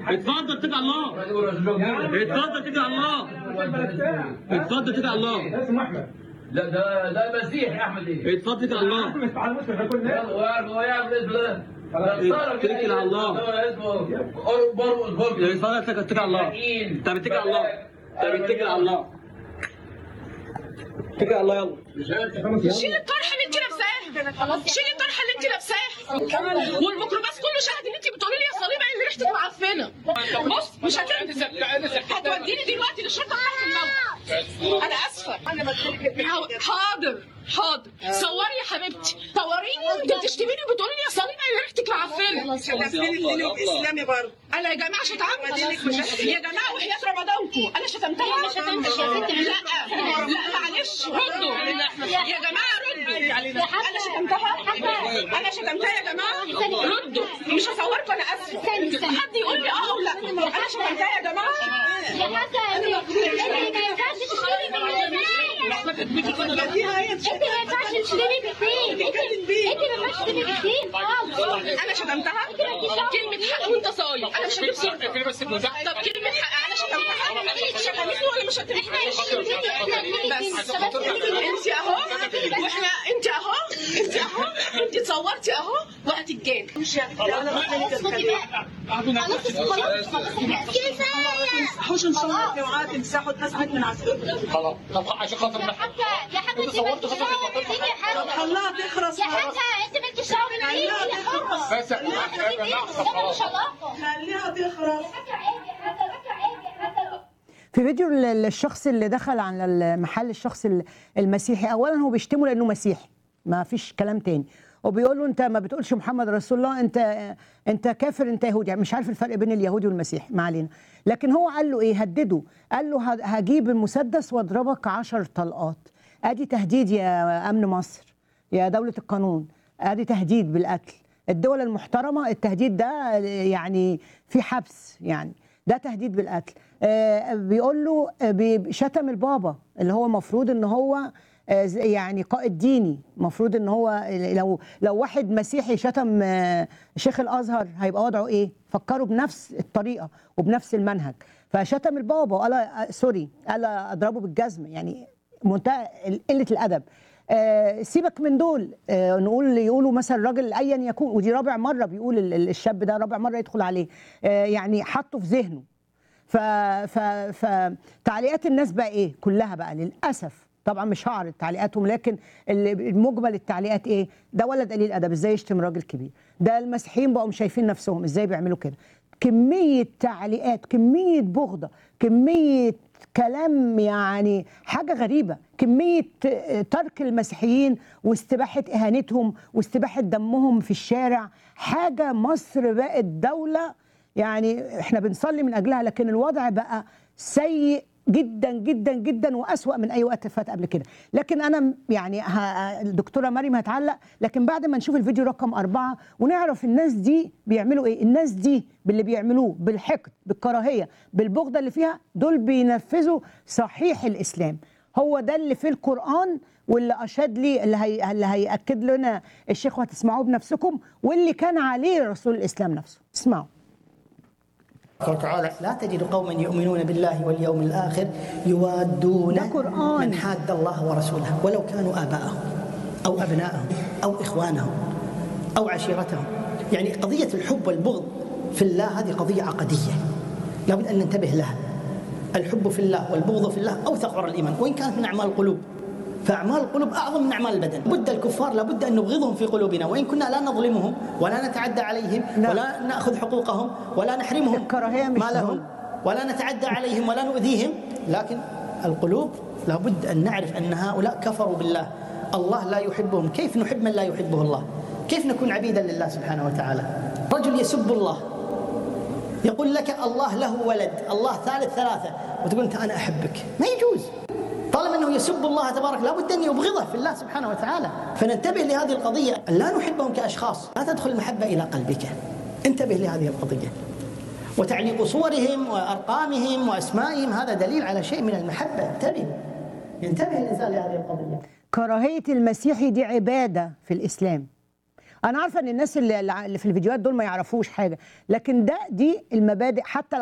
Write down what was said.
اتفضل اتكل على الله اتفضل اتكل على الله اتفضل اتكل على الله اسمه احمد لا ده ده مسيحي احمد ايه اتفضل اتكل على الله احمد على المسلم احنا كلنا يلا هو يعمل اسم ده اتكل على الله. اسمه برمز برمز اتفضل اتكل اتكل على الله طب اتكل على الله طب اتكل على الله اتكل على الله يلا شيل الطرحه اللي انت لابساه شيل الطرحه اللي انت لابساه والميكروباص كله شاهد ان انت بتقولي لي يا صليبه ان ريحتك معفنه بص مش هتنزل هتوديني دلوقتي للشرطه بتاعت الموت انا اسفه حاضر حاضر صوري يا حبيبتي صوريني وانت بتشتميني وبتقولي لي يا صليبه ان ريحتك معفنه اسلامي برضه انا يا جماعه شتمت يا جماعه وحياه رمضانكم انا شتمتها ما شتمتش يا ستي لا لا معلش ردوا يا جماعه ردوا انا شتمتها انا شتمتها يا جماعه ردوا مش هصوركم انا اسف حد يقول لي اه او لا انا شتمتها يا جماعه يا حسن انت ما ينفعش تشتري من انت ما ينفعش تشتري بكتير انت انت ما ينفعش تشتري بكتير خالص انا شتمتها كلمه حق وانت صايم انا مش هجيب صورتك طب كلمه حق انا شتمتها شتمتني ولا مش شتمتني بس انت اهو واحنا انت اهو انت اهو انت اتصورتي اهو وهتتجاب حوش ان شاء الله اوعات تمسحوا تمسحت من عسكر خلاص طب عشان خاطر يا حتى يا حتى انت صورت خلاها تخرس يا حتى انت ما انتش شاور عليه يا حتى بس احنا مش علاقه خليها تخرس في فيديو ال- الشخص اللي دخل على المحل الشخص ال- المسيحي اولا هو بيشتمه لانه مسيحي ما فيش كلام تاني وبيقول له انت ما بتقولش محمد رسول الله انت انت كافر انت يهودي يعني مش عارف الفرق بين اليهودي والمسيحي ما علينا لكن هو قال له ايه هدده قال له ه- هجيب المسدس واضربك عشر طلقات ادي تهديد يا امن مصر يا دولة القانون ادي تهديد بالقتل الدول المحترمة التهديد ده يعني في حبس يعني ده تهديد بالقتل آه، بيقول له آه، بي- شتم البابا اللي هو المفروض ان هو آه، زي- يعني قائد ديني المفروض ان هو لو لو واحد مسيحي شتم آه، شيخ الازهر هيبقى وضعه ايه فكروا بنفس الطريقه وبنفس المنهج فشتم البابا وقال آه، سوري قال اضربه بالجزم يعني منتهى قله الادب آه، سيبك من دول آه، نقول يقولوا مثلا راجل ايا يكون ودي رابع مره بيقول ال- ال- الشاب ده رابع مره يدخل عليه آه، يعني حطه في ذهنه ف ف فتعليقات الناس بقى ايه كلها بقى للاسف طبعا مش هعرض تعليقاتهم لكن ال- المجمل التعليقات ايه ده ولد قليل ادب ازاي يشتم راجل كبير ده المسيحيين بقوا مش شايفين نفسهم ازاي بيعملوا كده كميه تعليقات كميه بغضه كميه كلام يعني حاجه غريبه كميه ترك المسيحيين واستباحه اهانتهم واستباحه دمهم في الشارع حاجه مصر بقت دوله يعني احنا بنصلي من اجلها لكن الوضع بقى سيء جدا جدا جدا واسوا من اي وقت فات قبل كده لكن انا يعني ه- الدكتوره مريم هتعلق لكن بعد ما نشوف الفيديو رقم أربعة ونعرف الناس دي بيعملوا ايه الناس دي باللي بيعملوه بالحقد بالكراهيه بالبغضه اللي فيها دول بينفذوا صحيح الاسلام هو ده اللي في القرآن واللي أشاد لي اللي, هي اللي هيأكد لنا الشيخ وهتسمعوه بنفسكم واللي كان عليه رسول الإسلام نفسه اسمعوا قال تعالى لا تجد قوما يؤمنون بالله واليوم الآخر يوادون ده قرآن. من حاد الله ورسوله ولو كانوا آباءهم أو أبناءهم أو إخوانهم أو عشيرتهم يعني قضية الحب والبغض في الله هذه قضية عقدية لابد أن ننتبه لها الحب في الله والبغض في الله أوثق عرى الإيمان وإن كانت من أعمال القلوب فأعمال القلوب أعظم من أعمال البدن بد الكفار لابد أن نبغضهم في قلوبنا وإن كنا لا نظلمهم ولا نتعدى عليهم نعم. ولا نأخذ حقوقهم ولا نحرمهم الكراهية مش ما لهم ظلم. ولا نتعدى عليهم ولا نؤذيهم لكن القلوب لابد أن نعرف أن هؤلاء كفروا بالله الله لا يحبهم كيف نحب من لا يحبه الله كيف نكون عبيدا لله سبحانه وتعالى رجل يسب الله يقول لك الله له ولد الله ثالث ثلاثة وتقول أنت أنا أحبك ما يجوز طالما أنه يسب الله تبارك لابد أن يبغضه في الله سبحانه وتعالى فننتبه لهذه القضية أن لا نحبهم كأشخاص لا تدخل المحبة إلى قلبك انتبه لهذه القضية وتعليق صورهم وأرقامهم وأسمائهم هذا دليل على شيء من المحبة انتبه ينتبه الإنسان لهذه القضية كراهية المسيحي دي عبادة في الإسلام انا عارفه ان الناس اللي اللي في الفيديوهات دول ما يعرفوش حاجه لكن ده دي المبادئ حتى لو